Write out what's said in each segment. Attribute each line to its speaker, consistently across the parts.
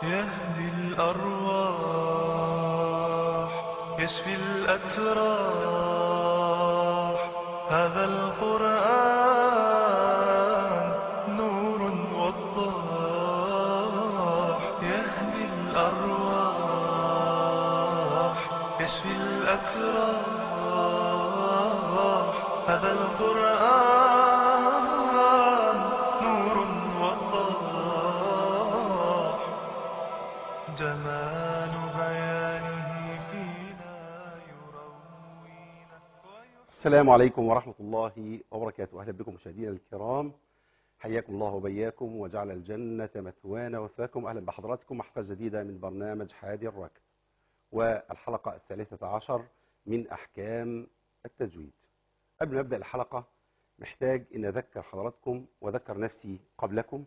Speaker 1: يهدي الأرواح يشفي الأتراح هذا القرآن نور وضاح يهدي الأرواح يشفي الأتراح هذا القرآن نور وضاح جمال بيانه فينا يروينا
Speaker 2: السلام عليكم ورحمة الله وبركاته أهلا بكم مشاهدينا الكرام حياكم الله وبياكم وجعل الجنة مثوانا وثاكم أهلا بحضراتكم مع حلقة جديدة من برنامج حادي الركب والحلقة الثالثة عشر من أحكام التجويد قبل ما أبدأ الحلقة محتاج أن أذكر حضراتكم وأذكر نفسي قبلكم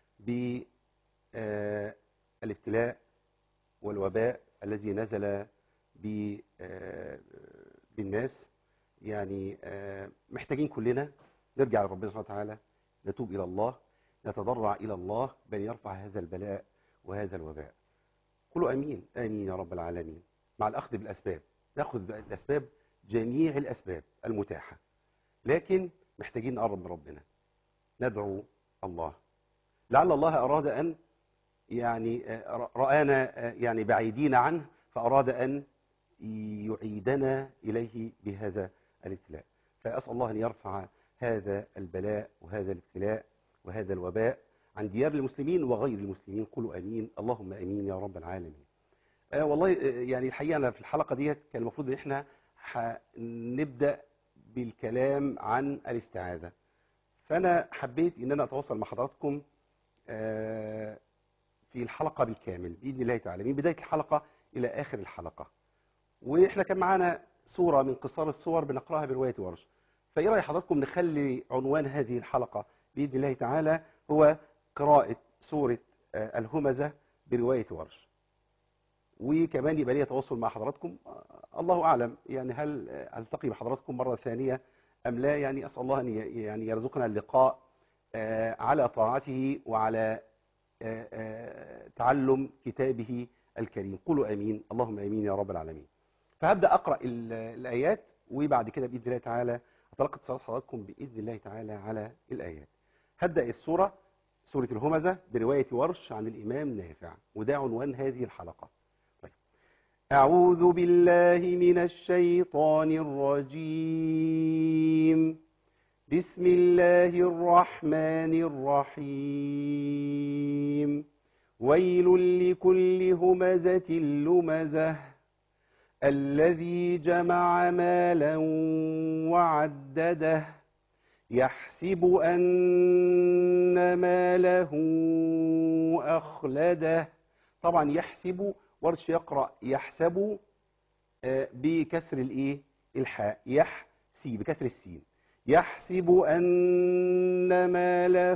Speaker 2: بالابتلاء والوباء الذي نزل ب- آه، بالناس يعني آه، محتاجين كلنا نرجع لربنا سبحانه وتعالى نتوب إلى الله نتضرع إلى الله بأن يرفع هذا البلاء وهذا الوباء قولوا أمين آمين يا رب العالمين مع الأخذ بالأسباب نأخذ بالأسباب جميع الأسباب المتاحة لكن محتاجين نقرب من ربنا ندعو الله لعل الله أراد أن يعني آه، رآنا آه، يعني بعيدين عنه فأراد أن يعيدنا إليه بهذا الابتلاء فأسأل الله أن يرفع هذا البلاء وهذا الابتلاء وهذا الوباء عن ديار المسلمين وغير المسلمين قولوا أمين اللهم أمين يا رب العالمين آه والله آه، يعني الحقيقة أنا في الحلقة ديت كان المفروض إن إحنا هنبدأ بالكلام عن الاستعاذة فأنا حبيت إن أنا أتواصل مع حضراتكم آه، في الحلقة بالكامل بإذن الله تعالى من بداية الحلقة إلى آخر الحلقة وإحنا كان معانا سورة من قصار السور بنقرأها برواية ورش فإيه رأي حضراتكم نخلي عنوان هذه الحلقة بإذن الله تعالى هو قراءة سورة آه، الهمزة برواية ورش وكمان يبقى لي تواصل مع حضراتكم آه، الله أعلم يعني هل آه، ألتقي بحضراتكم مرة ثانية أم لا يعني أسأل الله أن ي- يعني يرزقنا اللقاء آه، على طاعته وعلى آه، آه، تعلم كتابه الكريم قولوا امين اللهم امين يا رب العالمين فهبدا اقرا ال- الايات وبعد كده باذن الله تعالى اتلقى اتصالات حضراتكم باذن الله تعالى على الايات هبدا السوره سوره الهمزه بروايه ورش عن الامام نافع وده عنوان هذه الحلقه طيب اعوذ بالله من الشيطان الرجيم بسم الله الرحمن الرحيم ويل لكل همزة لمزة الذي جمع مالا وعدده يحسب أن ماله أخلده طبعا يحسب ورش يقرأ يحسب آه، بكسر الايه الحاء يحسي بكسر السين يحسب أن ماله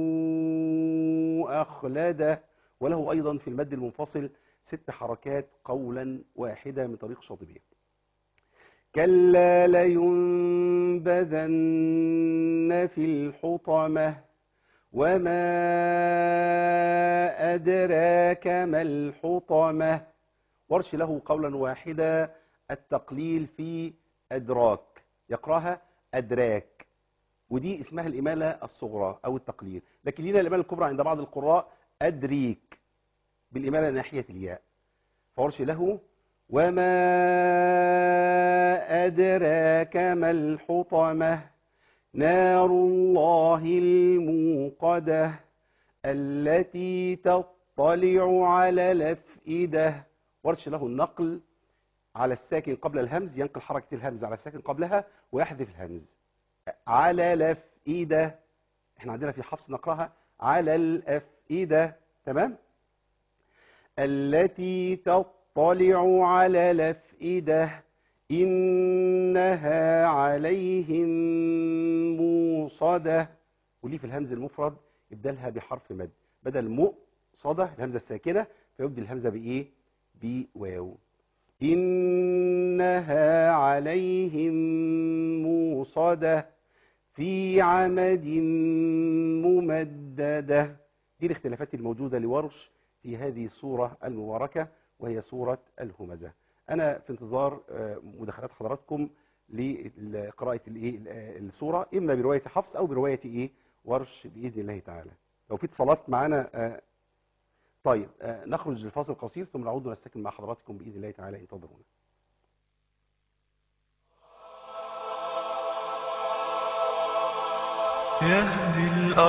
Speaker 2: أخلده وله أيضا في المد المنفصل ست حركات قولا واحدة من طريق شاطبية كلا لينبذن في الحطمة وما أدراك ما الحطمة ورش له قولا واحدا التقليل في أدراك يقراها أدراك ودي اسمها الإمالة الصغرى أو التقليل لكن لنا الإمالة الكبرى عند بعض القراء أدريك بالإمالة ناحية الياء فورش له وما أدراك ما الحطمة نار الله الموقدة التي تطلع على الأفئدة ورش له النقل على الساكن قبل الهمز ينقل حركة الهمز على الساكن قبلها ويحذف الهمز على الأفئدة احنا عندنا في حفص نقراها على الأفئدة تمام التي تطلع على الأفئدة إنها عليهم موصدة وليه في الهمز المفرد يبدلها بحرف مد بدل مؤ صدى الهمزة الساكنة فيبدل الهمزة بإيه بواو إنها عليهم موصدة في عمد ممددة دي الاختلافات الموجودة لورش في هذه السورة المباركة وهي سورة الهمزة أنا في انتظار آه، مداخلات حضراتكم لقراءة الإيه ال- السورة إما برواية حفص أو برواية إيه ورش بإذن الله تعالى لو في اتصالات معانا آه، طيب آه، نخرج لفاصل قصير ثم نعود ونستكمل مع حضراتكم بإذن الله تعالى انتظرونا
Speaker 1: يهدي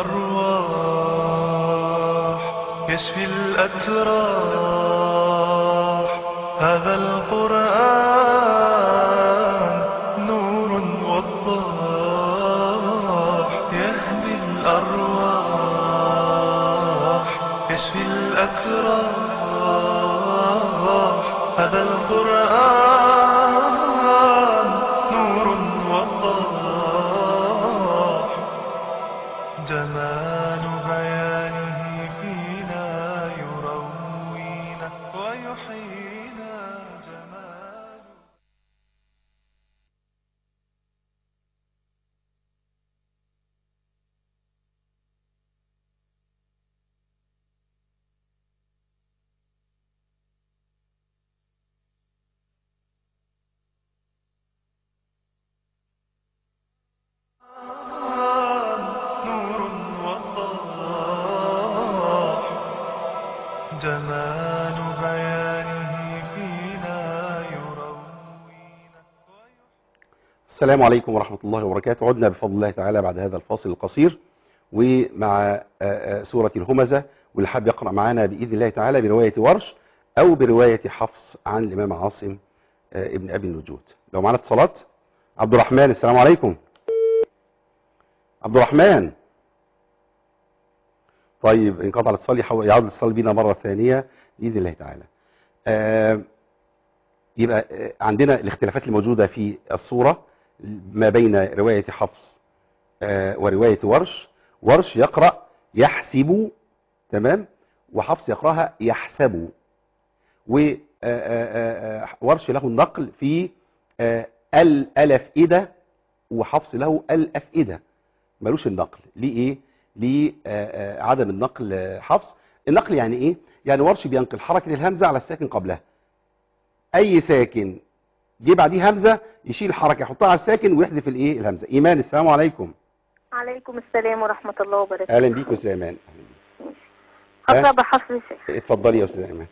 Speaker 1: الأرواح يشفي الأتراح هذا القرآن نور وضاح يهدي الأرواح يشفي الأتراح هذا القرآن نور وضاح جمال بيانه فينا يروينا ويحيينا جمال نور وضاح جمال بيانه فينا يروينا
Speaker 2: السلام عليكم ورحمة الله وبركاته عدنا بفضل الله تعالى بعد هذا الفاصل القصير ومع آه، آه، سورة الهمزة واللي حاب يقرأ معنا بإذن الله تعالى برواية ورش أو برواية حفص عن الإمام عاصم آه، ابن أبي النجود لو معنا اتصالات عبد الرحمن السلام عليكم عبد الرحمن طيب انقطع الاتصال يحاول- يعود الاتصال بينا مرة ثانية بإذن الله تعالى آه، يبقى آه، عندنا الاختلافات الموجودة في الصورة ما بين رواية حفص آه، ورواية ورش ورش يقرأ يحسب تمام وحفص يقرأها يحسب وورش له النقل في آه، الألفئدة وحفص له الأفئدة ملوش النقل ليه ايه لعدم النقل آه، حفص النقل يعني ايه يعني ورش بينقل حركة الهمزة على الساكن قبلها اي ساكن جه بعديه همزة يشيل الحركة يحطها على الساكن ويحذف الايه الهمزة ايمان السلام عليكم
Speaker 3: عليكم السلام ورحمة الله وبركاته
Speaker 2: اهلا بيك يا استاذ ايمان
Speaker 3: أقرأ بحفظ الشيخ
Speaker 2: اتفضلي يا استاذ ايمان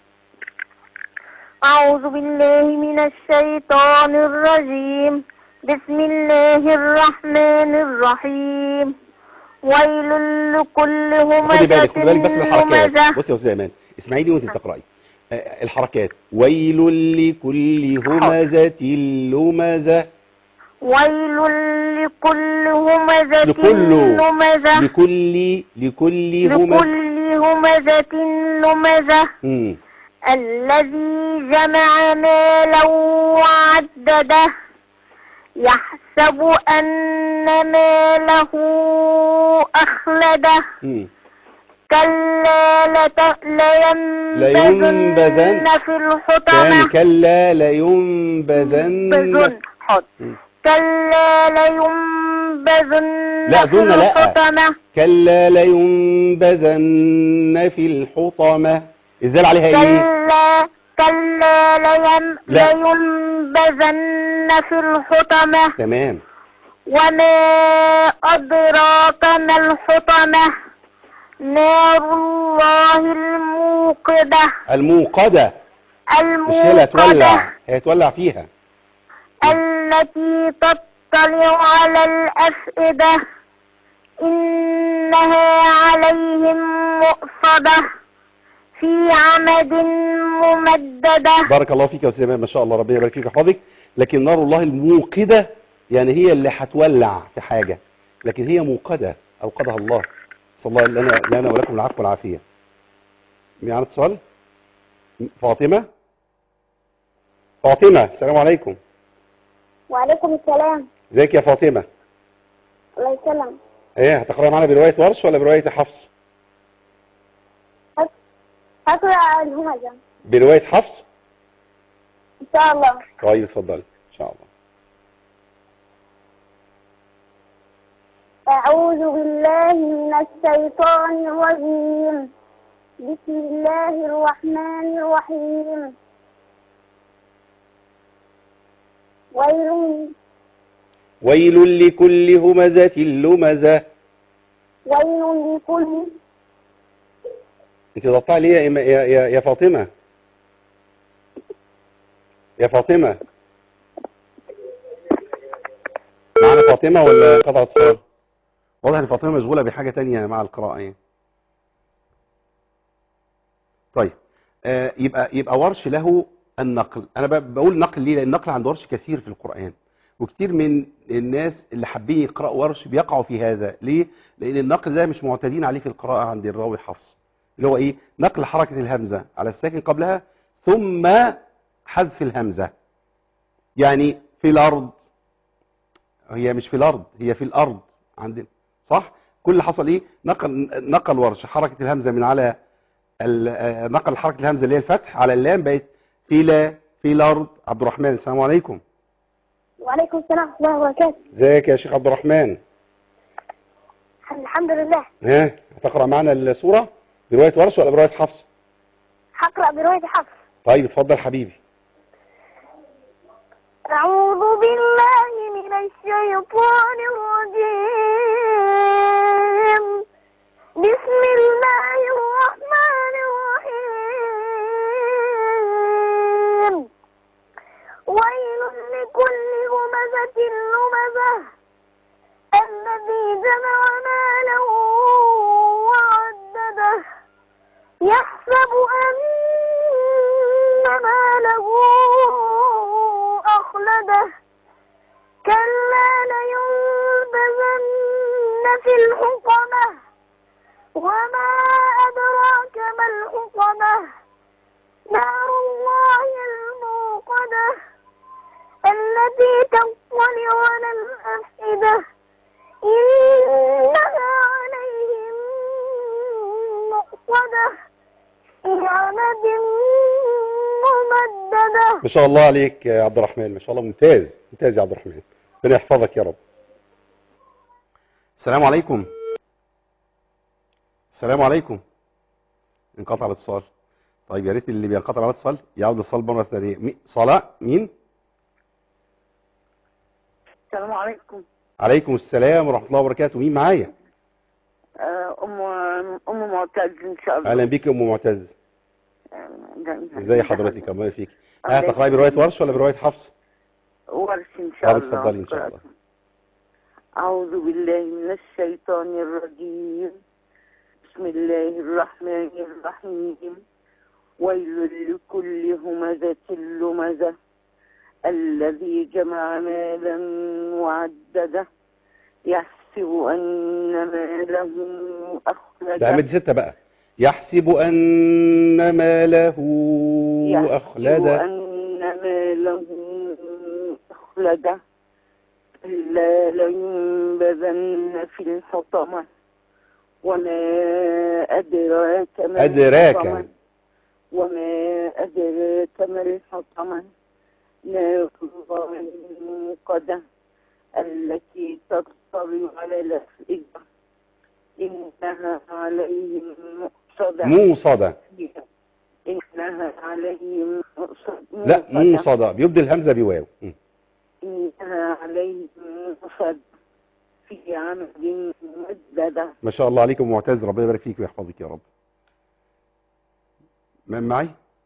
Speaker 3: أعوذ بالله من الشيطان الرجيم بسم الله الرحمن الرحيم ويل لكل
Speaker 2: خدي بالك
Speaker 3: همزة
Speaker 2: خدي بالك بس من الحركات
Speaker 3: لمزة
Speaker 2: بصي يا استاذ ايمان اسمعيني وانت بتقراي آه، الحركات ويل لكل همزة لمزة
Speaker 3: ويل لكل همزة
Speaker 2: لكل
Speaker 3: لمزة
Speaker 2: لكل لكل همزة
Speaker 3: لكل همزة لمزة
Speaker 2: مم.
Speaker 3: الذي جمع مالا وعدده يحسب أن ماله أخلده
Speaker 2: مم.
Speaker 3: كلا لت- لينبذن
Speaker 2: لينبذن.
Speaker 3: في
Speaker 2: تاني
Speaker 3: الحطمة
Speaker 2: كلا لينبذن
Speaker 3: بذن حاضر
Speaker 2: مم.
Speaker 3: كلا لينبذن
Speaker 2: لا،
Speaker 3: في
Speaker 2: ذن لا.
Speaker 3: الحطمة
Speaker 2: كلا لينبذن في الحطمة الزال عليها ايه
Speaker 3: كلا كلا ليم
Speaker 2: لا.
Speaker 3: لينبذن في الحطمة
Speaker 2: تمام
Speaker 3: وما أدراك ما الحطمة نار الله الموقدة
Speaker 2: الموقدة مش هي اللي هتولع
Speaker 3: الموقدة
Speaker 2: هي هتولع فيها
Speaker 3: التي تطلع على الأفئدة إنها عليهم مؤصدة في عمد ممددة
Speaker 2: بارك الله فيك يا استاذ إمام، ما شاء الله ربنا يبارك فيك ويحفظك لكن نار الله الموقدة يعني هي اللي هتولع في حاجة لكن هي موقدة اوقدها الله صلى الله لنا لنا ولكم العفو والعافية معنا اتصال فاطمة فاطمة السلام عليكم
Speaker 3: وعليكم السلام
Speaker 2: ازيك يا فاطمة
Speaker 3: الله يسلم
Speaker 2: ايه هتقرأ معانا برواية ورش ولا برواية حفص
Speaker 3: أقرأ الهمزة
Speaker 2: برواية حفص
Speaker 3: إن شاء الله
Speaker 2: طيب اتفضلي ان شاء الله
Speaker 3: أعوذ بالله من الشيطان الرجيم بسم الله الرحمن الرحيم ويل
Speaker 2: ويل لكل همزة لمزة
Speaker 3: ويل لكل
Speaker 2: انت ضغطها ليه يا, إما- يا, يا, يا فاطمة يا فاطمة معنا فاطمة ولا قطع اتصال واضح ان فاطمة مشغولة بحاجة تانية مع القراءة يعني طيب آه يبقى يبقى ورش له النقل انا ب- بقول نقل ليه لان النقل عند ورش كثير في القرآن وكتير من الناس اللي حابين يقرأوا ورش بيقعوا في هذا ليه لان النقل ده مش معتادين عليه في القراءة عند الراوي حفص اللي هو ايه نقل حركة الهمزة على الساكن قبلها ثم حذف الهمزة يعني في الارض هي مش في الارض هي في الارض عندنا صح كل اللي حصل ايه نقل نقل ورش حركة الهمزة من على ال- آه، نقل حركة الهمزة اللي هي الفتح على اللام بقت في لا في الارض عبد الرحمن السلام عليكم
Speaker 3: وعليكم السلام ورحمة الله وبركاته
Speaker 2: ازيك يا شيخ عبد الرحمن
Speaker 3: الحمد لله
Speaker 2: ها هتقرأ معنا السورة برواية ورش ولا برواية حفص
Speaker 3: هقرأ برواية حفص
Speaker 2: طيب اتفضل حبيبي
Speaker 3: أعوذ بالله من الشيطان الرجيم بسم الله الرحمن الرحيم ويل لكل همزة لمزة الذي جمع مالا وعدده يحسب أن ماله أخلده كلا لينبذن في الحطمة وما أدراك ما الحطمة نار الله الموقدة التي تطلع على الأفئدة إنها عليهم مؤصدة في عمد ممددة
Speaker 2: ما شاء الله عليك يا عبد الرحمن ما شاء الله ممتاز ممتاز يا عبد الرحمن ربنا يحفظك يا رب السلام عليكم السلام عليكم انقطع الاتصال طيب يا ريت اللي بينقطع الاتصال يعود الاتصال مره ثانيه مي- صلاة مين
Speaker 4: السلام عليكم
Speaker 2: عليكم السلام ورحمه الله وبركاته مين معايا
Speaker 4: آه، ام ام معتز ان شاء الله
Speaker 2: اهلا بيك يا ام معتز
Speaker 4: آه، ده-
Speaker 2: ازي حضرتك الله يفيك
Speaker 4: الله
Speaker 2: ها تقراي بروايه ورش ولا بروايه حفص
Speaker 4: ورش ان شاء
Speaker 2: طب
Speaker 4: الله
Speaker 2: اتفضلي ان شاء الله
Speaker 4: اعوذ بالله من الشيطان الرجيم بسم الله الرحمن الرحيم ويل لكل همزة لمزة الذي جمع مالا وعدده يحسب أن ماله
Speaker 2: ده
Speaker 4: أخلده
Speaker 2: عمد ستة بقى يحسب ان ماله
Speaker 4: يحسب
Speaker 2: اخلده
Speaker 4: أن ماله أخلده إلا لينبذن في الحطمة وما أدراك ما
Speaker 2: أدراك.
Speaker 4: الحطمة وما أدراك ما الحطمة نار الله الموقدة التي تطلع على الأفئدة إنها عليهم مؤصدة
Speaker 2: موصده
Speaker 4: إنها عليهم مؤصدة
Speaker 2: لا موصده بيبدل الهمزه بواو م.
Speaker 4: إنها عليهم مؤصدة في عمد ممددة
Speaker 2: ما شاء الله عليكم معتز ربنا يبارك فيك ويحفظك يا رب من معي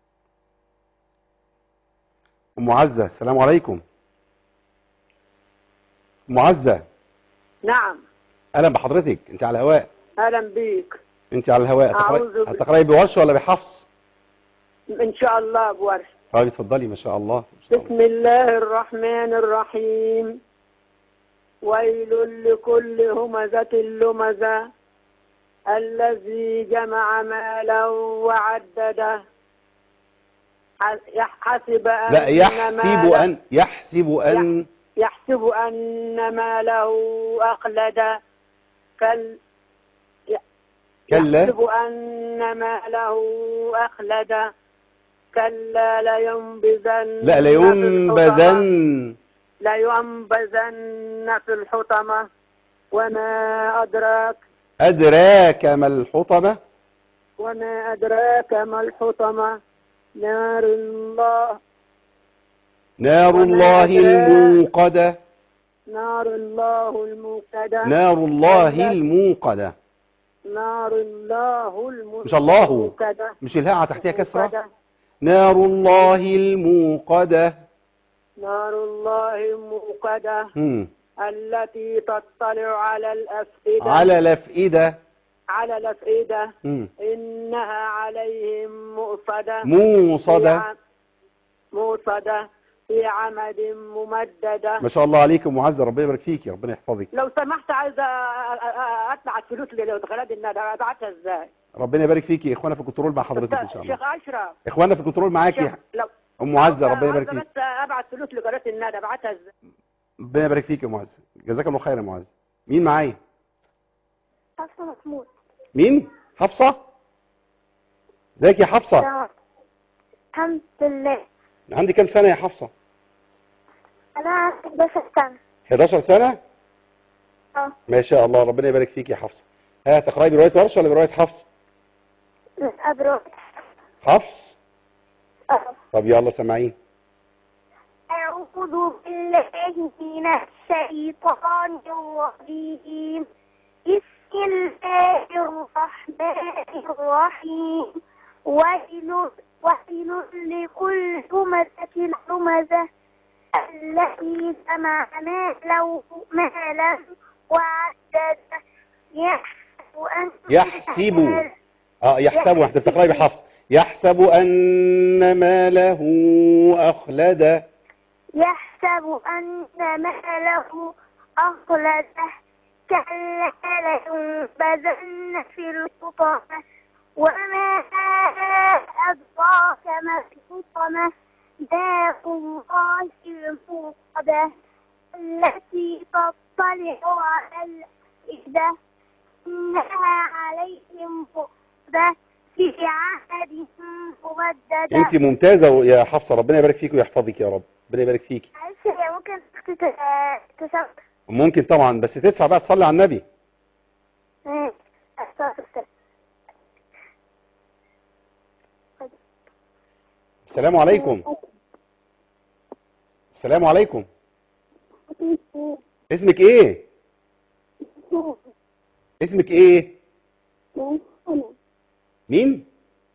Speaker 2: ام عزه السلام عليكم ام عزه
Speaker 5: نعم
Speaker 2: اهلا بحضرتك انت على الهواء
Speaker 5: اهلا بيك
Speaker 2: انت على الهواء
Speaker 5: أعوذ
Speaker 2: هتقرأي-
Speaker 5: بال-
Speaker 2: هتقراي بورش ولا بحفص
Speaker 5: ان شاء الله بورش
Speaker 2: طيب اتفضلي ما شاء الله ما شاء الله.
Speaker 5: بسم الله الرحمن الرحيم ويل لكل همزة لمزة الذي جمع مالا وعدده ح- يح- حسب أن
Speaker 2: لا يحسب
Speaker 5: ماله-
Speaker 2: ان يحسب ان
Speaker 5: يحسب أن ماله أخلد كل
Speaker 2: كلا
Speaker 5: يحسب أن ماله أخلد كلا لينبذن
Speaker 2: لا
Speaker 5: في الحطمة.
Speaker 2: لينبذن
Speaker 5: لينبذن في الحطمة وما أدراك
Speaker 2: أدراك ما الحطمة
Speaker 5: وما أدراك ما الحطمة نار الله
Speaker 2: نار
Speaker 5: وما
Speaker 2: الله
Speaker 5: أدراك.
Speaker 2: الموقدة
Speaker 5: نار الله الموقدة
Speaker 2: نار الله
Speaker 5: التي-
Speaker 2: الموقدة
Speaker 5: نار الله الم-
Speaker 2: مش الله.
Speaker 5: الموقدة
Speaker 2: مش الهاء تحتها كسرة
Speaker 5: الموقدة.
Speaker 2: نار الله الموقدة
Speaker 5: نار الله الموقدة
Speaker 2: هم.
Speaker 5: التي تطلع على الأفئدة
Speaker 2: على الأفئدة
Speaker 5: على الأفئدة
Speaker 2: هم.
Speaker 5: إنها عليهم مؤصدة
Speaker 2: موصدة
Speaker 5: في ع- موصدة في عمد ممددة
Speaker 2: ما شاء الله عليكم معزة ربنا يبارك فيك ربنا يحفظك
Speaker 5: لو سمحت عايزة أ- أ- أدفع الفلوس اللي لو دخلت الندى أبعتها إزاي؟
Speaker 2: ربنا يبارك فيك اخوانا في الكنترول مع حضرتك ان شاء الله
Speaker 5: شيخ أشرف
Speaker 2: اخوانا في الكنترول معاكي
Speaker 5: شيخ لو
Speaker 2: ام معزة ربنا
Speaker 5: عايزة
Speaker 2: يبارك فيك
Speaker 5: بس أبعت فلوس لقناة الندى أبعتها إزاي؟
Speaker 2: ربنا يبارك فيك يا معزة جزاك الله خير يا معزة مين معايا
Speaker 3: حفصة محمود
Speaker 2: مين حفصة ازيك يا حفصة
Speaker 3: تمام. الحمد لله
Speaker 2: عندي كام سنة يا حفصة
Speaker 3: أنا 11 سنة
Speaker 2: 11 سنة
Speaker 3: اه
Speaker 2: ما شاء الله ربنا يبارك فيك يا حفصة ها تقرأي برواية ورش ولا برواية حفص
Speaker 3: أبرو
Speaker 2: حفص
Speaker 3: اه
Speaker 2: طب يلا سامعين
Speaker 3: أعوذ بالله من الشيطان الرجيم بسم الله الرحمن الرحيم ويل ويل لكل همزة همزة التي جمع ماله مالا وعدده يحسب أن
Speaker 2: يحسب. اه يحسب احنا بتقرأي بحفص يحسب أن ماله أخلده
Speaker 3: يحسب أن ماله أخلده كلا لينبذن في الحطمة وما أدراك ما الحطمة نار الله الموقدة التي تطلع على الأفئدة إنها عليهم مؤقدة في عهد ممددة
Speaker 2: انت ممتازة يا حفصة ربنا يبارك فيك ويحفظك يا رب ربنا يبارك فيك
Speaker 3: معلش هي ممكن أختي ت- تصور
Speaker 2: ممكن طبعا بس تدفع بقى تصلي على النبي
Speaker 3: ماشي. أستغفر.
Speaker 2: السلام عليكم السلام عليكم اسمك ايه اسمك ايه مين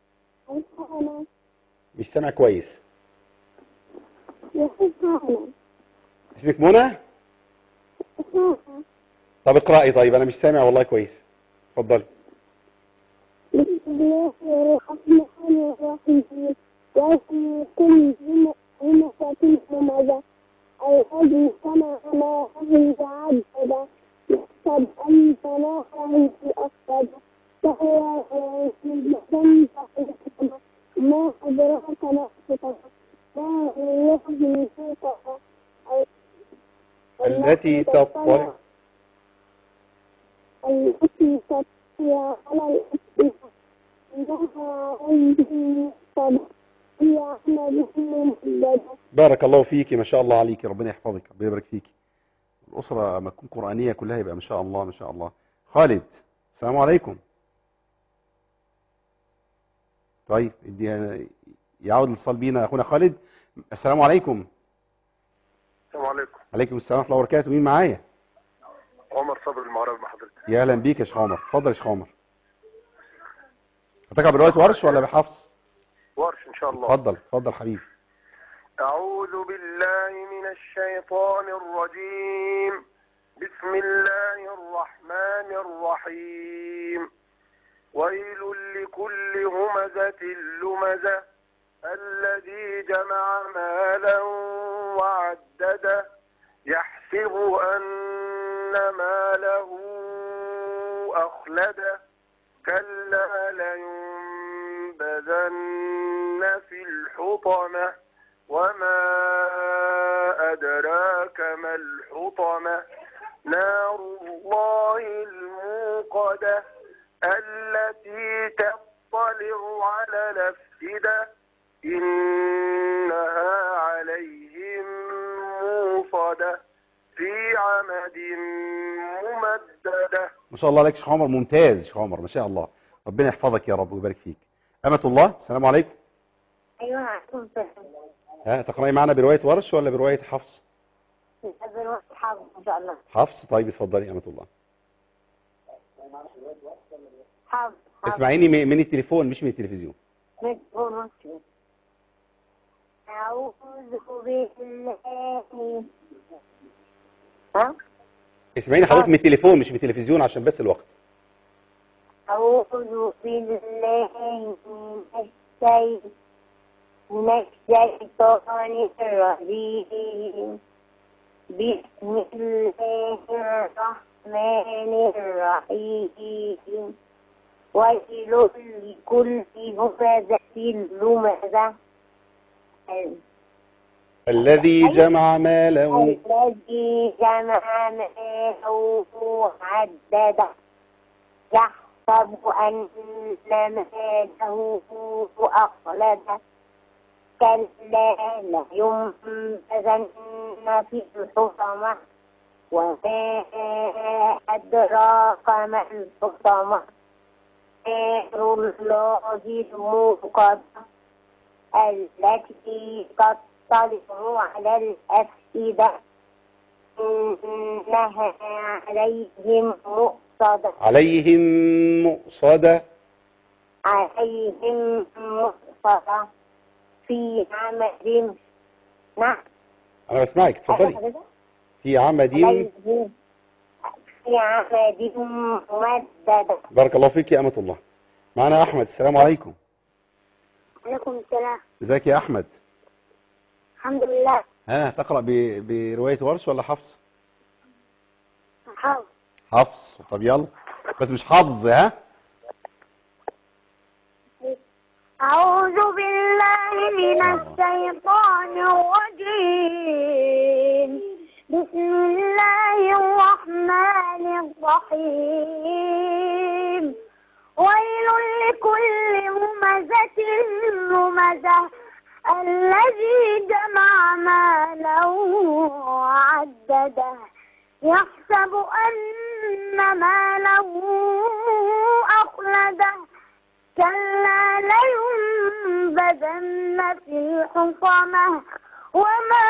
Speaker 2: مش سامع كويس اسمك منى طب اقرأي طيب انا مش سامع والله كويس اتفضلي
Speaker 3: بسم الله الرحمن الرحيم وفي كل همسة همزة الذي سمع ما أهل عبد يحسب أن سماعه أخرج فهو ينسى الحكمة ما أدراك ما الحكمة ما يهدي فوقها
Speaker 2: التي تطلع
Speaker 3: التي تطلع على الأسئلة إنها عليهم مؤصدة هي أحمد ممددة
Speaker 2: بارك الله فيكي ما شاء الله عليكي ربنا يحفظك ربنا يبارك فيكي الأسرة ما تكون قرآنية كلها يبقى ما شاء الله ما شاء الله خالد السلام عليكم طيب ادي يعود الاتصال بينا اخونا خالد السلام عليكم
Speaker 6: السلام عليكم
Speaker 2: عليكم السلام ورحمه الله وبركاته مين معايا
Speaker 6: عمر صبري المعرب مع حضرتك
Speaker 2: يا اهلا بيك يا شيخ عمر اتفضل يا شيخ عمر هتقرا بروايه ورش ولا بحفص
Speaker 6: ورش ان شاء الله
Speaker 2: اتفضل اتفضل حبيبي
Speaker 6: أعوذ بالله من الشيطان الرجيم بسم الله الرحمن الرحيم ويل لكل همزة لمزة الذي جمع مالا وعدده يحسب أن ماله أخلده كلا لينبذن في الحطمة وما أدراك ما الحطمة نار الله الموقدة التي تطلع على الأفئدة إنها عليهم موصدة في عمد ممددة
Speaker 2: ما شاء الله عليك يا شيخ عمر ممتاز يا شيخ عمر ما شاء الله ربنا يحفظك يا رب ويبارك فيك أمة الله السلام عليكم
Speaker 3: أيوة عليكم السلام
Speaker 2: ها تقرأي معنا برواية ورش ولا برواية حفص
Speaker 3: بالوقت حاضر إن شاء الله
Speaker 2: حفص طيب اتفضلي أمة الله
Speaker 3: حاضر حاضر
Speaker 2: اسمعيني من من التليفون مش من التلفزيون
Speaker 3: مجبور مسلم أعوذ بالله ها
Speaker 2: اسمعيني حضرتك من التليفون مش من التلفزيون عشان بس الوقت
Speaker 3: أعوذ بالله من الشيطان من الشيطان الرجيم بسم الله الرحمن الرحيم ويل لكل همزة لمزة
Speaker 2: الذي جمع ماله
Speaker 3: الذي جمع ماله وعدده يحسب أن ماله أخلده كلا لينبذن في الحطمة وما أدراك ما الحطمة نار الله الموقدة التي تطلع على الأفئدة إنها عليهم مؤصدة
Speaker 2: عليهم مؤصدة
Speaker 3: عليهم مؤصدة في عمد نعم
Speaker 2: أنا بسمعك اتفضلي في عمد
Speaker 3: عليهم في عمد ممددة
Speaker 2: بارك الله فيك يا أمة الله معنا أحمد السلام عليكم
Speaker 3: عليكم السلام
Speaker 2: ازيك يا أحمد
Speaker 3: الحمد لله
Speaker 2: ها تقرأ ب- برواية ورش ولا حفص
Speaker 3: حاضر
Speaker 2: حفص طب يلا بس مش حافظ ها
Speaker 3: أعوذ بالله من الشيطان الرجيم بسم الله الرحمن الرحيم ويل لكل همزة لمزة الذي جمع ماله وعدده يحسب أن ماله أخلده كلا لينبذن في الحطمة وما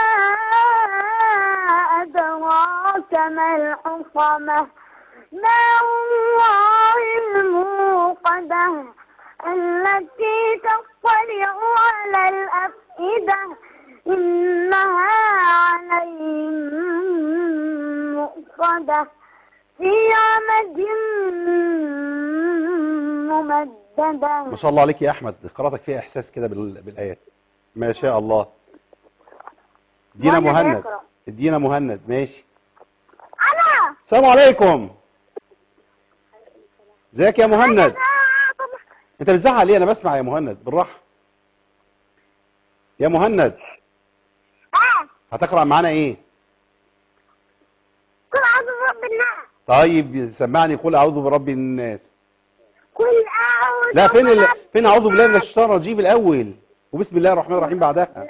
Speaker 3: أدراك ما الحطمة نار الله الموقدة التي تطلع على الأفئدة إنها عليهم مؤصدة في عمد ممددة
Speaker 2: ما شاء الله عليك يا أحمد قراءتك فيها إحساس كده بال- بالآيات ما شاء الله دينا
Speaker 3: مهند
Speaker 2: مهند
Speaker 3: يقرأ.
Speaker 2: دينا مهند ماشي
Speaker 3: أنا
Speaker 2: السلام عليكم ازيك يا مهند انت بتزعق ليه انا بسمع يا مهند بالراحه يا مهند
Speaker 3: آه
Speaker 2: هتقرا معانا ايه
Speaker 3: كل أعوذ برب الناس
Speaker 2: طيب سمعني قول اعوذ برب الناس
Speaker 3: كل أعوذ
Speaker 2: لا فين ال...
Speaker 3: برب
Speaker 2: فين اعوذ بالله من الشيطان الرجيم الاول وبسم الله الرحمن الرحيم بعدها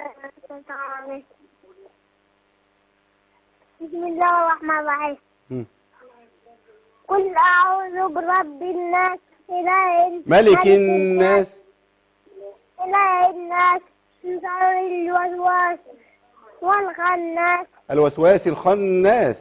Speaker 3: بسم الله الرحمن الرحيم
Speaker 2: مم.
Speaker 3: قل أعوذ برب الناس إله ال-
Speaker 2: ملك الناس
Speaker 3: إله الناس من شر الوسواس والخناس
Speaker 2: الوسواس الخناس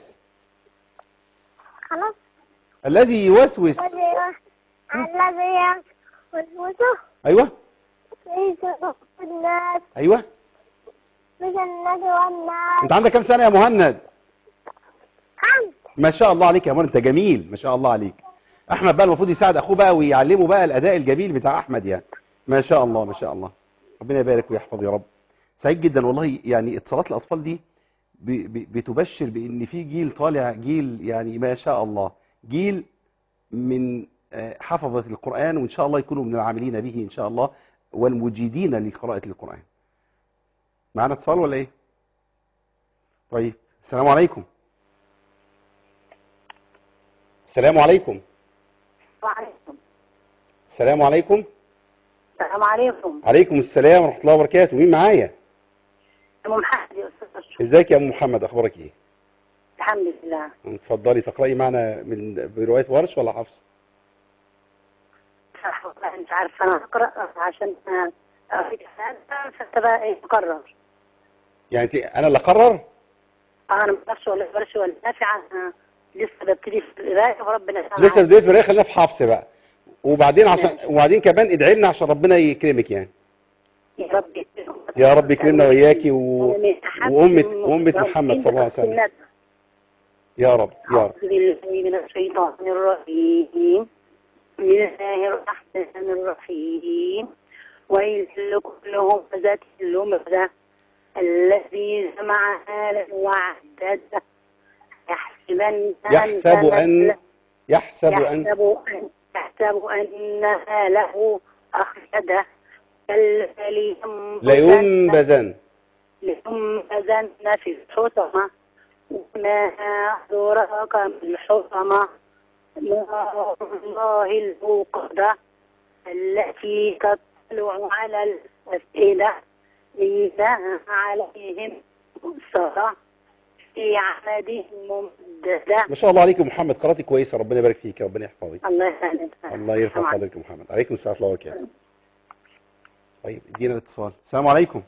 Speaker 3: خلاص
Speaker 2: الذي يوسوس
Speaker 3: والذي الذي يوسوس
Speaker 2: ايوه
Speaker 3: في صدور الناس
Speaker 2: ايوه
Speaker 3: من الناس والناس
Speaker 2: انت عندك كام سنه يا مهند
Speaker 3: خمس
Speaker 2: ما شاء الله عليك يا مهند انت جميل ما شاء الله عليك احمد بقى المفروض يساعد اخوه بقى ويعلمه بقى الاداء الجميل بتاع احمد يعني ما شاء الله ما شاء الله ربنا يبارك ويحفظ يا رب سعيد جدا والله يعني اتصالات الاطفال دي ب- ب- بتبشر بان في جيل طالع جيل يعني ما شاء الله جيل من آه، حفظة القرآن وإن شاء الله يكونوا من العاملين به إن شاء الله والمجيدين لقراءة القرآن معنا اتصال ولا إيه طيب السلام عليكم السلام عليكم
Speaker 4: وعليكم
Speaker 2: السلام عليكم
Speaker 4: السلام عليكم
Speaker 2: عليكم السلام ورحمة الله وبركاته مين معايا
Speaker 4: ام محمد يا استاذ أشرف.
Speaker 2: ازيك يا ام محمد اخبارك ايه
Speaker 4: الحمد لله
Speaker 2: اتفضلي تقرأي معنا من برواية ورش ولا حفص
Speaker 5: والله مش عارفة أنا أقرأ عشان أريد هذا فتبقى إيه مقرر
Speaker 2: يعني انت انا اللي اقرر
Speaker 5: أنا ما بعرفش ولا برش ولا نافع أنا لسه ببتدي في القراية وربنا يسامحني.
Speaker 2: لسه بدايه في الروايه خلينا في حفص بقى وبعدين عشان وبعدين كمان ادعي لنا عشان ربنا يكرمك يعني
Speaker 5: يا رب
Speaker 2: يا رب يكرمنا وإياكي و... وأمة أمة محمد صلى الله عليه وسلم يا رب يا رب
Speaker 5: أعوذ بالله من الشيطان الرجيم بسم الله الرحمن الرحيم ويل لكل همزة لمزة الذي جمع مالا وعدده يحسبن
Speaker 2: يحسب أن يحسب أن
Speaker 5: يحسب أن يحسب أن ماله أخلده كلا لينبذن
Speaker 2: لينبذن
Speaker 5: لينبذن في الحطمة وما أدراك ما الحطمة نار الله الموقدة التي تطلع على الأفئدة إنها عليهم مؤثرة في عمد ممددة
Speaker 2: ما شاء الله عليك يا محمد قراءتك كويسه ربنا يبارك فيك ربنا يحفظك
Speaker 5: الله يسلمك
Speaker 2: الله يرفع قدرك يا محمد عليكم السلام ورحمه الله وبركاته طيب ادينا الاتصال السلام عليكم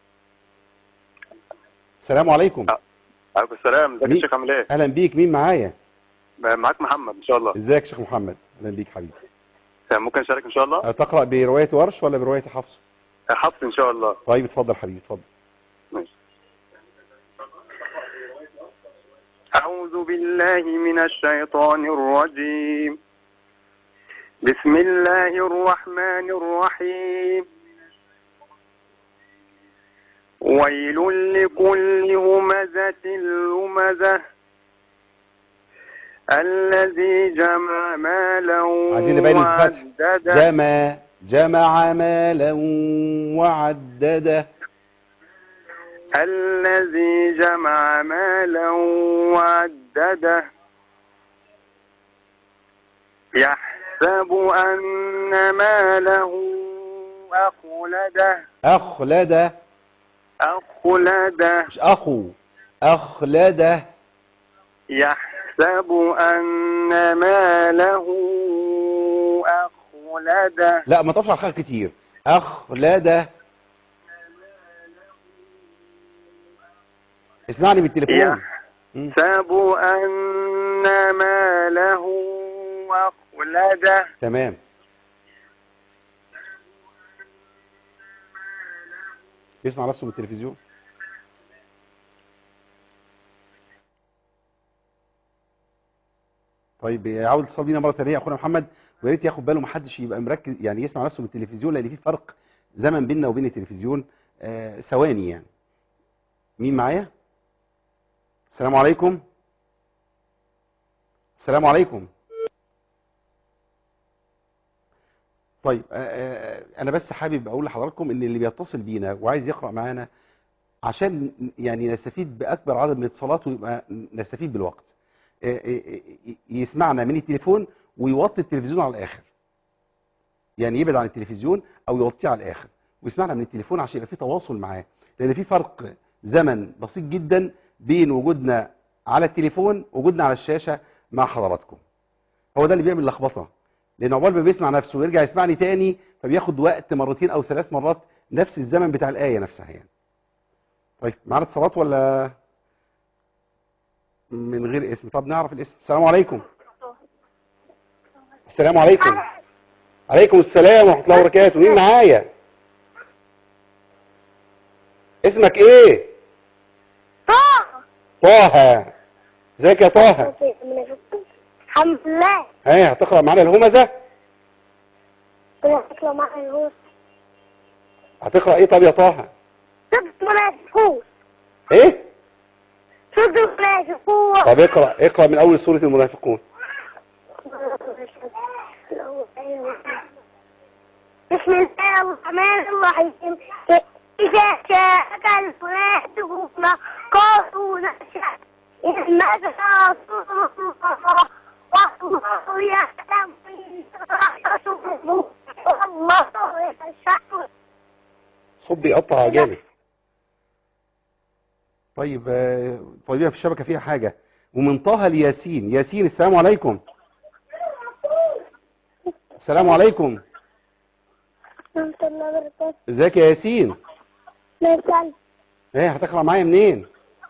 Speaker 2: السلام عليكم
Speaker 7: عليكم السلام ازيك
Speaker 2: مين؟
Speaker 7: يا شيخ عامل ايه؟
Speaker 2: اهلا بيك مين معايا
Speaker 7: معاك محمد ان شاء الله
Speaker 2: ازيك يا شيخ محمد اهلا بيك حبيبي
Speaker 7: ممكن اشارك ان شاء الله؟
Speaker 2: أه، تقرا بروايه ورش ولا بروايه حفص
Speaker 7: حفص ان شاء الله
Speaker 2: طيب اتفضل حبيبي اتفضل
Speaker 7: ماشي أعوذ بالله من الشيطان الرجيم بسم الله الرحمن الرحيم ويل لكل همزة لمزة الذي جمع مالا
Speaker 2: عايزين نبين الفتح
Speaker 7: وعدده
Speaker 2: جمع جمع مالا وعدده
Speaker 7: الذي جمع مالا وعدده يحسب أن ماله أخلده
Speaker 2: اخلده
Speaker 7: أخلده
Speaker 2: مش اخو اخلده
Speaker 7: يحسب أن ماله أخلده
Speaker 2: لا ما تقفش على الخير كتير اخلده اسمعني بالتليفون مم.
Speaker 7: يحسب أن ماله أخلده
Speaker 2: تمام يسمع نفسه من التلفزيون طيب عاود اتصال بينا مره ثانيه اخونا محمد ويا ريت ياخد باله محدش يبقى مركز يعني يسمع نفسه من التلفزيون لان في فرق زمن بيننا وبين التلفزيون آه ثواني يعني مين معايا السلام عليكم السلام عليكم طيب آه، آه، انا بس حابب اقول لحضراتكم ان اللي بيتصل بينا وعايز يقرا معانا عشان يعني نستفيد باكبر عدد من الاتصالات ويبقى نستفيد بالوقت آه، آه، آه، يسمعنا من التليفون ويوطي التلفزيون على الاخر يعني يبعد عن التلفزيون او يوطيه على الاخر ويسمعنا من التليفون عشان يبقى في تواصل معاه لان في فرق زمن بسيط جدا بين وجودنا على التليفون ووجودنا على الشاشه مع حضراتكم هو ده اللي بيعمل لخبطه لان عقبال ما بيسمع نفسه ويرجع يسمعني تاني فبياخد وقت مرتين او ثلاث مرات نفس الزمن بتاع الايه نفسها يعني طيب معانا اتصالات ولا من غير اسم طب نعرف الاسم السلام عليكم السلام عليكم عليكم السلام ورحمه الله وبركاته مين معايا اسمك ايه
Speaker 3: طه
Speaker 2: طه ازيك يا طه
Speaker 3: الحمد لله
Speaker 2: ها هتقرا معانا الهمزه
Speaker 3: كنا نطلع مع الهوس
Speaker 2: هتقرا ايه طب يا طه
Speaker 3: صدق منافقون
Speaker 2: ايه
Speaker 3: صدق منافقون
Speaker 2: طب اقرا اقرا من اول سوره المنافقون
Speaker 3: بسم الله الرحمن الرحيم إذا جاءك المنافقون قالوا نشهد إنك رسول الله والله يعلم إنك رسوله والله يشهد
Speaker 2: صوت بيقطع جامد طيب آه، طيب في الشبكه فيها حاجه ومن طه لياسين ياسين السلام عليكم السلام عليكم
Speaker 3: ورحمة الله وبركاته
Speaker 2: ازيك يا ياسين
Speaker 3: مثال
Speaker 2: ايه هتقرا معايا منين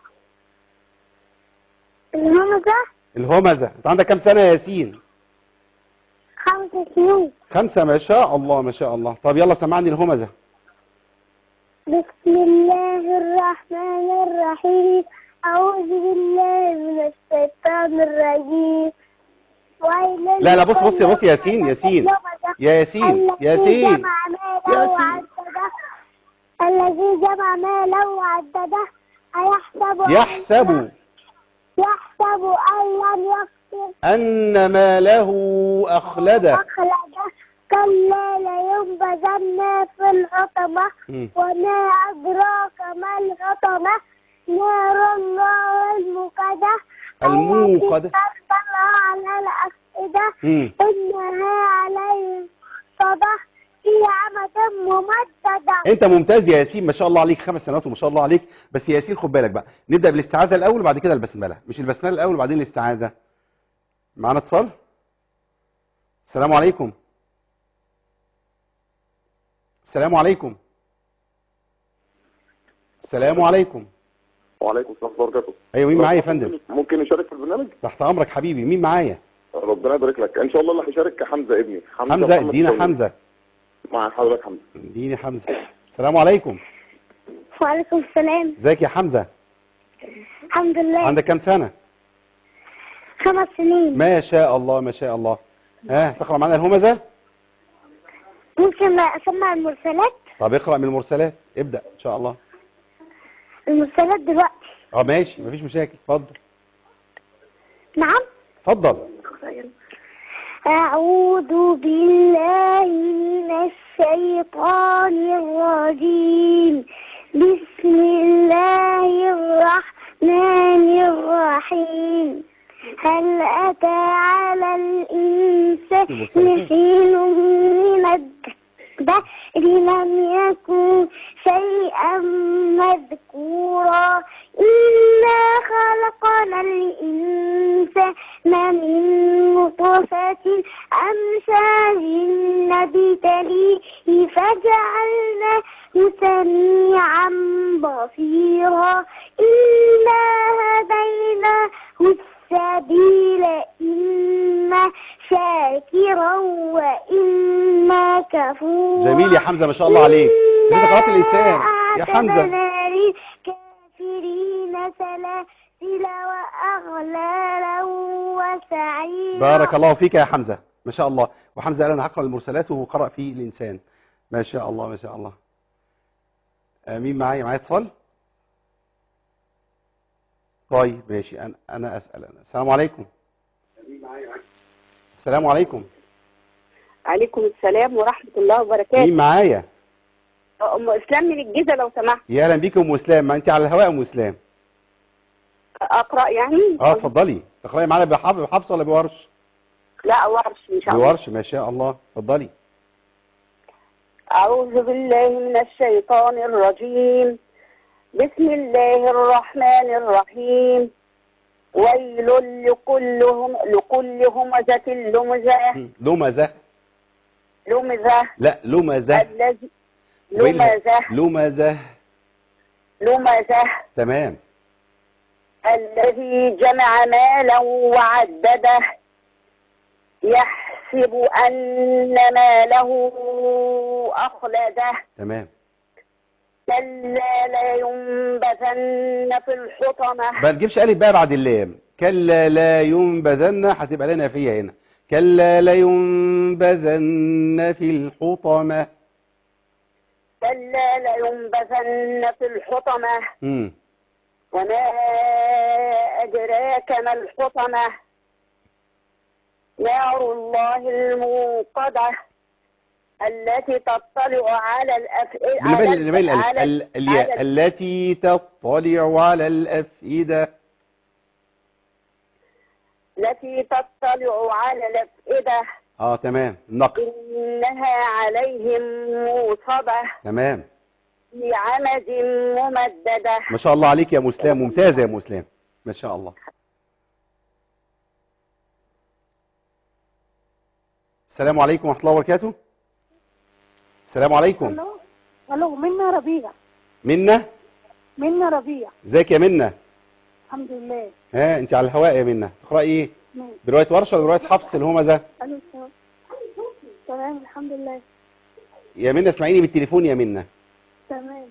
Speaker 3: الهمزة
Speaker 2: الهمزه انت عندك كام سنه يا ياسين
Speaker 3: خمس سنين
Speaker 2: خمسة ما شاء الله ما شاء الله طب يلا سمعني الهمزه
Speaker 3: بسم الله الرحمن الرحيم أعوذ بالله من الشيطان الرجيم ويل
Speaker 2: لا لا بص بص بص يا ياسين
Speaker 3: لكل
Speaker 2: ياسين
Speaker 3: همزة
Speaker 2: يا ياسين
Speaker 3: الذي
Speaker 2: ياسين
Speaker 3: جمع ماله
Speaker 2: ياسين.
Speaker 3: وعدده الذي جمع ماله وعدده أيحسب أن-
Speaker 2: يحسب
Speaker 3: يحسب أن لم يقدر
Speaker 2: ان ماله اخلده
Speaker 3: أخلده كلا لينبذن في الحطمة
Speaker 2: مم.
Speaker 3: وما أدراك ما الحطمة نار الله الموقدة
Speaker 2: الموقدة.
Speaker 3: التي تطلع على الأفئدة
Speaker 2: مم.
Speaker 3: إنها عليهم صدى في عمد ممددة
Speaker 2: انت ممتاز يا ياسين ما شاء الله عليك خمس سنوات وما شاء الله عليك بس يا ياسين خد بالك بقى نبدا بالاستعاذه الاول وبعد كده البسمله مش البسمله الاول وبعدين الاستعاذه معانا اتصال السلام عليكم السلام عليكم السلام عليكم
Speaker 8: وعليكم السلام ورحمه الله وبركاته
Speaker 2: ايوه مين معايا يا فندم
Speaker 8: ممكن نشارك في البرنامج
Speaker 2: تحت امرك حبيبي مين معايا
Speaker 8: ربنا يبارك لك ان شاء الله اللي هيشارك حمزه ابني
Speaker 2: حمزه
Speaker 8: محمد
Speaker 2: ادينا
Speaker 8: سليم.
Speaker 2: حمزه
Speaker 8: مع حضرتك حمزه
Speaker 2: اديني حمزه السلام عليكم
Speaker 3: وعليكم السلام
Speaker 2: ازيك يا حمزه
Speaker 3: الحمد لله
Speaker 2: عندك كام سنه
Speaker 3: خمس سنين
Speaker 2: ما شاء الله ما شاء الله ها تقرا معانا الهمزه
Speaker 3: ممكن أسمع المرسلات
Speaker 2: طب اقرا من المرسلات ابدا ان شاء الله
Speaker 3: المرسلات دلوقتي
Speaker 2: اه ماشي مفيش مشاكل اتفضل
Speaker 3: نعم
Speaker 2: اتفضل
Speaker 3: أعوذ بالله من الشيطان الرجيم بسم الله الرحمن الرحيم هل أتى على الإنسان حين من الدهر لم يكن شيئا مذكورا إنا خلقنا الإنسان من نطفة أمشاج نبتليه فجعلناه سميعا بصيرا إنا هديناه السبيل إما شاكرا وإما كفورا
Speaker 2: جميل يا حمزه ما شاء الله عليك انت قرات الانسان يا حمزه
Speaker 3: أعتدنا للكافرين سلاسل وأغلالا وسعيرا
Speaker 2: بارك الله فيك يا حمزه ما شاء الله وحمزه قال انا هقرا المرسلات وهو قرأ في الانسان ما شاء الله ما شاء الله آه، مين معايا معايا اتصال طيب ماشي انا انا اسال انا السلام عليكم السلام عليكم
Speaker 4: عليكم السلام ورحمة الله وبركاته
Speaker 2: مين معايا
Speaker 4: أم إسلام من الجيزة لو سمحت
Speaker 2: يا اهلا بيك يا ام اسلام ما انت على الهواء يا ام اسلام
Speaker 4: أقرأ يعني
Speaker 2: اه اتفضلي تقراي معانا بحفظ بحفص ولا بورش
Speaker 4: لا ورش إن شاء الله
Speaker 2: بورش ما شاء الله اتفضلي
Speaker 4: أعوذ بالله من الشيطان الرجيم بسم الله الرحمن الرحيم ويل لكل هم لكل همزة لمزة
Speaker 2: لمزه
Speaker 4: لمزة
Speaker 2: لا لمزه
Speaker 4: الذي
Speaker 2: ويل-
Speaker 4: لمزة
Speaker 2: لمزه
Speaker 4: لمزة
Speaker 2: تمام
Speaker 4: الذي جمع مالا وعدده يحسب أن ماله أخلده
Speaker 2: تمام
Speaker 4: كلا لينبذن في الحطمة
Speaker 2: ما تجيبش الف بقى بعد اللام كلا لا ينبذن هتبقى لنا فيها هنا كلا لينبذن في الحطمة
Speaker 4: كلا لينبذن في الحطمة
Speaker 2: مم.
Speaker 4: وما أدراك ما الحطمة نار الله الموقدة التي تطلع على الأفئدة
Speaker 2: نبين نبين الألف ال- الياء التي تطلع على الأفئدة
Speaker 4: التي تطلع على الأفئدة
Speaker 2: اه تمام نقل
Speaker 4: إنها عليهم موصدة
Speaker 2: تمام
Speaker 4: في عمد ممددة
Speaker 2: ما شاء الله عليك يا مسلم ممتازة يا مسلم ما شاء الله السلام عليكم ورحمة الله وبركاته السلام عليكم
Speaker 3: الو الو منا ربيع
Speaker 2: منة
Speaker 3: منا ربيع
Speaker 2: ازيك يا منة
Speaker 3: الحمد لله
Speaker 2: ها انت على الهواء يا منة تقرأي ايه
Speaker 3: ماشي.
Speaker 2: برواية ورش ولا برواية حفص الهمزة
Speaker 3: الو تمام. تمام الحمد لله
Speaker 2: يا منة اسمعيني بالتليفون يا منة
Speaker 3: تمام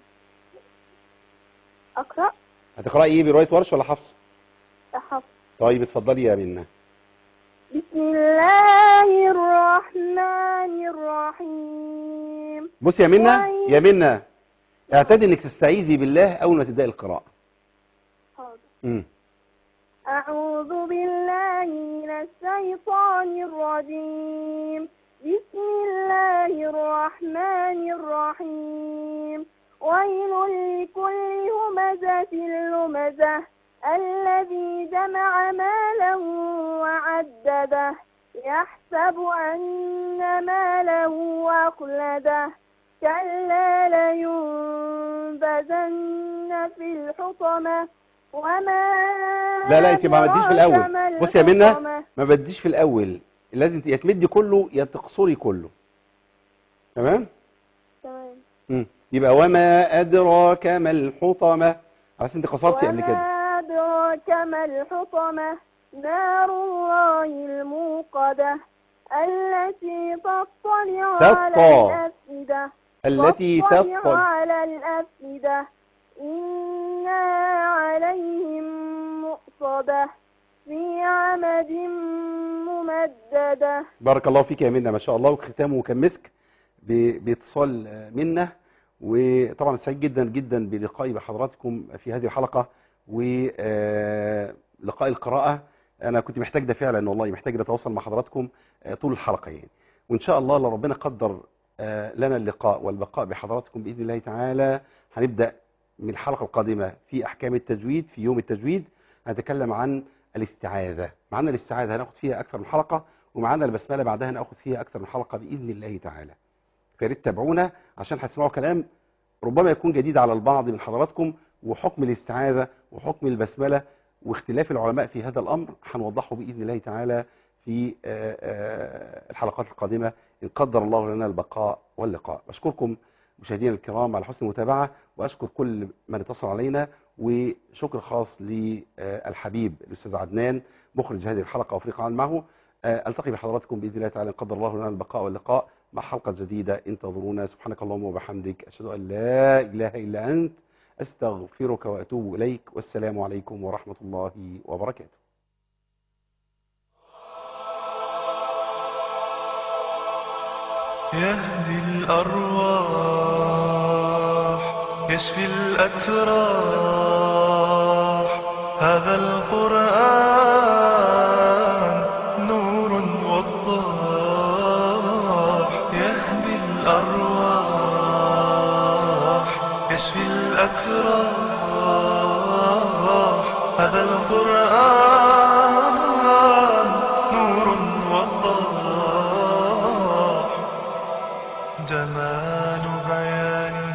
Speaker 3: اقرا
Speaker 2: هتقرأي ايه برواية ورش ولا حفص
Speaker 3: احفظ
Speaker 2: طيب اتفضلي يا منة
Speaker 3: بسم الله الرحمن الرحيم
Speaker 2: بص يا منة
Speaker 3: طيب.
Speaker 2: يا منة اعتدي انك تستعيذي بالله اول ما تبدأي القراءة
Speaker 3: حاضر.
Speaker 2: امم
Speaker 3: أعوذ بالله من الشيطان الرجيم بسم الله الرحمن الرحيم ويل لكل همزة لمزة الذي جمع ماله وعدده يحسب أن ماله أخلده كلا لينبذن في الحطمة وما
Speaker 2: لا لا انت ما بديش في
Speaker 3: أدراك
Speaker 2: الاول
Speaker 3: ما
Speaker 2: بص يا منة
Speaker 3: الحطمة.
Speaker 2: ما بديش في الاول لازم ت- يا تمدي كله يا تقصري كله تمام
Speaker 3: تمام
Speaker 2: امم يبقى وما ادراك ما الحطمه على اساس انت قصرتي قبل كده
Speaker 3: وما أدراك ما الحطمة نار الله الموقدة التي تطلع على
Speaker 2: تطلع.
Speaker 3: الأفئدة
Speaker 2: التي
Speaker 3: تطلع
Speaker 2: تطلع
Speaker 3: على الأفئدة إنها عليهم مؤصدة في عمد ممددة
Speaker 2: بارك الله فيك يا منة ما شاء الله وختامه كان مسك ب- باتصال آه، منة وطبعا سعيد جدا جدا بلقائي بحضراتكم في هذه الحلقة ولقاء القراءة انا كنت محتاج ده فعلا والله محتاج اتواصل مع حضراتكم آه، طول الحلقة يعني وان شاء الله لو ربنا قدر آه، لنا اللقاء والبقاء بحضراتكم باذن الله تعالى هنبدا من الحلقة القادمة في احكام التجويد في يوم التجويد هنتكلم عن الاستعاذة معنا الاستعاذة هناخد فيها اكثر من حلقة ومعانا البسملة بعدها ناخد فيها اكثر من حلقة باذن الله تعالى فياريت تابعونا عشان هتسمعوا كلام ربما يكون جديد على البعض من حضراتكم وحكم الاستعاذة وحكم البسملة واختلاف العلماء في هذا الأمر هنوضحه بإذن الله تعالى في آه، آه، الحلقات القادمة إن قدر الله لنا البقاء واللقاء بشكركم مشاهدينا الكرام على حسن المتابعة وأشكر كل من اتصل علينا وشكر خاص للحبيب الأستاذ عدنان مخرج هذه الحلقة وفريق عمل معه آه، ألتقي بحضراتكم بإذن الله تعالى إن قدر الله لنا البقاء واللقاء مع حلقة جديدة انتظرونا سبحانك اللهم وبحمدك أشهد أن لا إله إلا أنت أستغفرك وأتوب إليك والسلام عليكم ورحمة الله وبركاته
Speaker 1: يهدي الأرواح يشفي الأتراح هذا القرآن نور وضاح يهدي الأرواح يشفي الأتراح هذا القرآن نور وضاح جمال بيانه